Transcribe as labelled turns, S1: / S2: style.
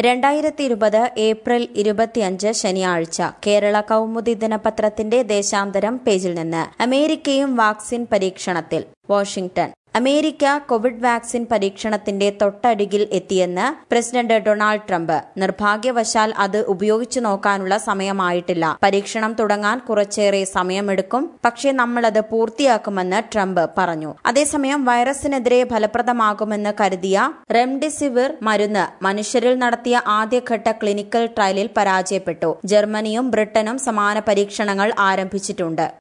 S1: രണ്ടായിരത്തി ഇരുപത് ഏപ്രിൽ ഇരുപത്തിയഞ്ച് ശനിയാഴ്ച കേരള കൗമുദി ദിനപത്രത്തിന്റെ ദേശാന്തരം പേജിൽ നിന്ന് അമേരിക്കയും വാക്സിൻ പരീക്ഷണത്തിൽ വാഷിംഗ്ടൺ അമേരിക്ക കോവിഡ് വാക്സിൻ പരീക്ഷണത്തിന്റെ തൊട്ടടുകിൽ എത്തിയെന്ന് പ്രസിഡന്റ് ഡൊണാൾഡ് ട്രംപ് നിർഭാഗ്യവശാൽ അത് ഉപയോഗിച്ചു നോക്കാനുള്ള സമയമായിട്ടില്ല പരീക്ഷണം തുടങ്ങാൻ കുറച്ചേറെ സമയമെടുക്കും പക്ഷേ നമ്മളത് പൂർത്തിയാക്കുമെന്ന് ട്രംപ് പറഞ്ഞു അതേസമയം വൈറസിനെതിരെ ഫലപ്രദമാകുമെന്ന് കരുതിയ റെംഡെസിവിർ മരുന്ന് മനുഷ്യരിൽ നടത്തിയ ആദ്യഘട്ട ക്ലിനിക്കൽ ട്രയലിൽ പരാജയപ്പെട്ടു ജർമ്മനിയും ബ്രിട്ടനും സമാന പരീക്ഷണങ്ങൾ ആരംഭിച്ചിട്ടുണ്ട്